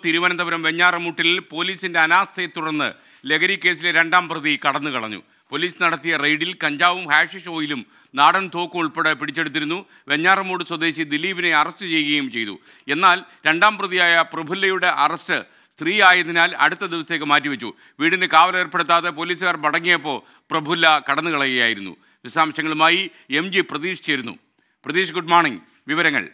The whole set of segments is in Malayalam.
തിരുവനന്തപുരം വെഞ്ഞാറമൂട്ടിൽ പോലീസിന്റെ അനാസ്ഥയെ തുടർന്ന് ലഹരി കേസിലെ രണ്ടാം പ്രതി കടന്നു കളഞ്ഞു പോലീസ് നടത്തിയ റെയ്ഡിൽ കഞ്ചാവും ഹാഷിഷ് ഓയിലും നാടൻ തോക്കും ഉൾപ്പെടെ പിടിച്ചെടുത്തിരുന്നു വെഞ്ഞാറമൂട് സ്വദേശി ദിലീപിനെ അറസ്റ്റ് ചെയ്യുകയും ചെയ്തു എന്നാൽ രണ്ടാം പ്രതിയായ പ്രഫുല്ലയുടെ അറസ്റ്റ് സ്ത്രീ ആയതിനാൽ അടുത്ത ദിവസത്തേക്ക് മാറ്റിവെച്ചു വീടിന് കാവൽ ഏർപ്പെടുത്താതെ പോലീസുകാർ മടങ്ങിയപ്പോൾ പ്രഫുല്ല കടന്നു കളയുകയായിരുന്നു വിശദാംശങ്ങളുമായി എം ജി പ്രതീഷ് ചേരുന്നു പ്രതീഷ് ഗുഡ് മോർണിംഗ് വിവരങ്ങൾ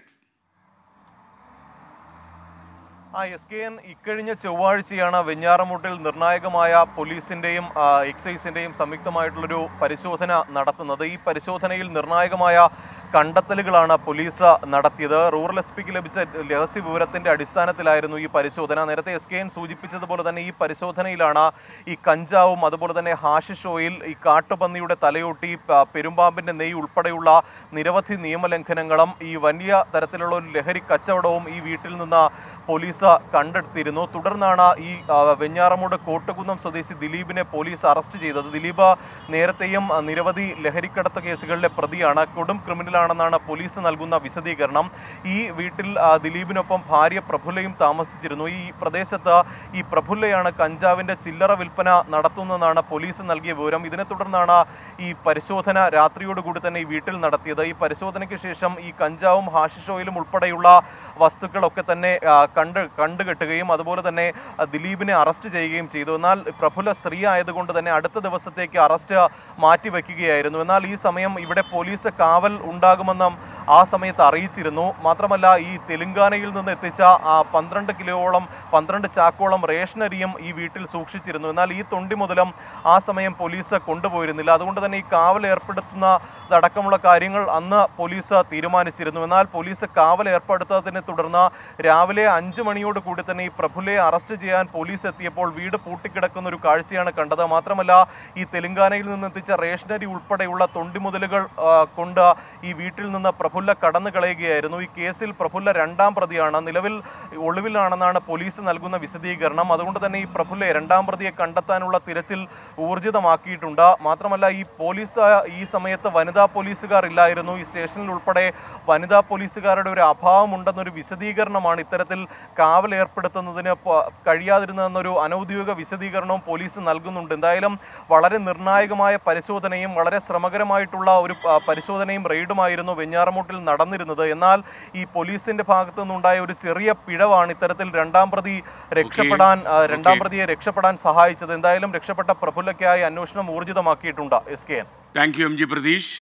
ആ എസ് കെ എൻ ഇക്കഴിഞ്ഞ ചൊവ്വാഴ്ചയാണ് വെഞ്ഞാറമൂട്ടിൽ നിർണായകമായ പോലീസിന്റെയും ആ, എക്സൈസിന്റെയും സംയുക്തമായിട്ടുള്ളൊരു പരിശോധന നടത്തുന്നത് ഈ പരിശോധനയിൽ നിർണായകമായ കണ്ടെത്തലുകളാണ് പോലീസ് നടത്തിയത് റൂറൽ എസ് പിക്ക് ലഭിച്ച രഹസ്യ വിവരത്തിന്റെ അടിസ്ഥാനത്തിലായിരുന്നു ഈ പരിശോധന നേരത്തെ എസ് കെ എൻ സൂചിപ്പിച്ചതുപോലെ തന്നെ ഈ പരിശോധനയിലാണ് ഈ കഞ്ചാവും അതുപോലെ തന്നെ ഹാഷിഷ് ഓയിൽ ഈ കാട്ടുപന്നിയുടെ തലയൊട്ടി പ- പെരുമ്പാമ്പിന്റെ നെയ് ഉൾപ്പെടെയുള്ള നിരവധി നിയമലംഘനങ്ങളും ഈ വലിയ തരത്തിലുള്ള ഒരു ലഹരി കച്ചവടവും ഈ വീട്ടിൽ നിന്ന് പോലീസ് കണ്ടെടുത്തിരുന്നു തുടർന്നാണ് ഈ ആ, വെഞ്ഞാറമൂട് കോട്ടുകുന്നം സ്വദേശി ദിലീപിനെ പോലീസ് അറസ്റ്റ് ചെയ്തത് ദിലീപ് നേരത്തെയും ആ, നിരവധി ലഹരിക്കടത്ത് കേസുകളിലെ പ്രതിയാണ് കൊടും ക്രിമിനലാണെന്നാണ് പോലീസ് നൽകുന്ന വിശദീകരണം ഈ വീട്ടിൽ ആ, ദിലീപിനൊപ്പം ഭാര്യ പ്രഫുല്ലയും താമസിച്ചിരുന്നു ഈ പ്രദേശത്ത് ഈ പ്രഫുല്ലയാണ് കഞ്ചാവിന്റെ ചില്ലറ വിൽപ്പന നടത്തുന്നതെന്നാണ് പോലീസ് നൽകിയ വിവരം ഇതിനെ തുടർന്നാണ് ഈ പരിശോധന രാത്രിയോടുകൂടി തന്നെ ഈ വീട്ടിൽ നടത്തിയത് ഈ പരിശോധനയ്ക്ക് ശേഷം ഈ കഞ്ചാവും ഹാഷിഷ് ഓയിലും ഉൾപ്പെടെയുള്ള വസ്തുക്കളൊക്കെ തന്നെ ആ, കണ്ട് കണ്ടുകെട്ടുകയും അതുപോലെ തന്നെ ആ, ദിലീപിനെ അറസ്റ്റ് ചെയ്യുകയും ചെയ്തു എന്നാൽ പ്രഫുല്ല സ്ത്രീ ആയതുകൊണ്ട് തന്നെ അടുത്ത ദിവസത്തേക്ക് അറസ്റ്റ് മാറ്റിവെക്കുകയായിരുന്നു എന്നാൽ ഈ സമയം ഇവിടെ പോലീസ് കാവൽ ഉണ്ടാകുമെന്നും ആ സമയത്ത് അറിയിച്ചിരുന്നു മാത്രമല്ല ഈ തെലുങ്കാനയിൽ നിന്ന് എത്തിച്ച ആ പന്ത്രണ്ട് കിലോയോളം പന്ത്രണ്ട് ചാക്കോളം റേഷനരിയും ഈ വീട്ടിൽ സൂക്ഷിച്ചിരുന്നു എന്നാൽ ഈ തൊണ്ടി മുതലും ആ സമയം പോലീസ് കൊണ്ടുപോയിരുന്നില്ല അതുകൊണ്ട് തന്നെ ഈ കാവൽ ഏർപ്പെടുത്തുന്നതടക്കമുള്ള കാര്യങ്ങൾ അന്ന് പോലീസ് തീരുമാനിച്ചിരുന്നു എന്നാൽ പോലീസ് കാവൽ ഏർപ്പെടുത്തതിനെ തുടർന്ന് രാവിലെ അഞ്ചു മണിയോട് കൂടി തന്നെ ഈ പ്രഫുല്ലയെ അറസ്റ്റ് ചെയ്യാൻ പോലീസ് എത്തിയപ്പോൾ വീട് പൂട്ടിക്കിടക്കുന്ന ഒരു കാഴ്ചയാണ് കണ്ടത് മാത്രമല്ല ഈ തെലുങ്കാനയിൽ നിന്ന് എത്തിച്ച റേഷനരി ഉൾപ്പെടെയുള്ള തൊണ്ടിമുതലുകൾ ആ, കൊണ്ട് ഈ വീട്ടിൽ നിന്ന് പ്രഫുല്ല കടന്നു കളയുകയായിരുന്നു ഈ കേസിൽ പ്രഫുല്ല രണ്ടാം പ്രതിയാണ് നിലവിൽ ഒളിവിലാണെന്നാണ് പോലീസ് നൽകുന്ന വിശദീകരണം അതുകൊണ്ട് തന്നെ ഈ പ്രഫുല്ലയെ രണ്ടാം പ്രതിയെ കണ്ടെത്താനുള്ള തിരച്ചിൽ ഊർജിതമാക്കിയിട്ടുണ്ട് മാത്രമല്ല ഈ പോലീസ് ആ, ഈ സമയത്ത് വനിതാ പോലീസുകാർ ഇല്ലായിരുന്നു ഈ സ്റ്റേഷനിൽ ഉൾപ്പെടെ വനിതാ പോലീസുകാരുടെ ഒരു അഭാവമുണ്ടെന്നൊരു വിശദീകരണമാണ് ഇത്തരത്തിൽ കാവൽ ഏർപ്പെടുത്തുന്നതിന് പ- കഴിയാതിരുന്നതെന്നൊരു അനൗദ്യോഗിക വിശദീകരണവും പോലീസ് നൽകുന്നുണ്ട് എന്തായാലും വളരെ നിർണായകമായ പരിശോധനയും വളരെ ശ്രമകരമായിട്ടുള്ള ഒരു ആ, പരിശോധനയും റെയ്ഡുമായിരുന്നു വെഞ്ഞാറമൂട്ടിൽ നടന്നിരുന്നത് എന്നാൽ ഈ പോലീസിന്റെ ഭാഗത്തു നിന്നുണ്ടായ ഒരു ചെറിയ പിഴവാണ് ഇത്തരത്തിൽ രണ്ടാം പ്രതി രക്ഷപ്പെടാൻ ആ, രണ്ടാം Okay. പ്രതിയെ രക്ഷപ്പെടാൻ സഹായിച്ചത് എന്തായാലും രക്ഷപ്പെട്ട പ്രഫുല്ലയ്ക്കായി അന്വേഷണം ഊർജിതമാക്കിയിട്ടുണ്ട് S K N thank you M G Pratheesh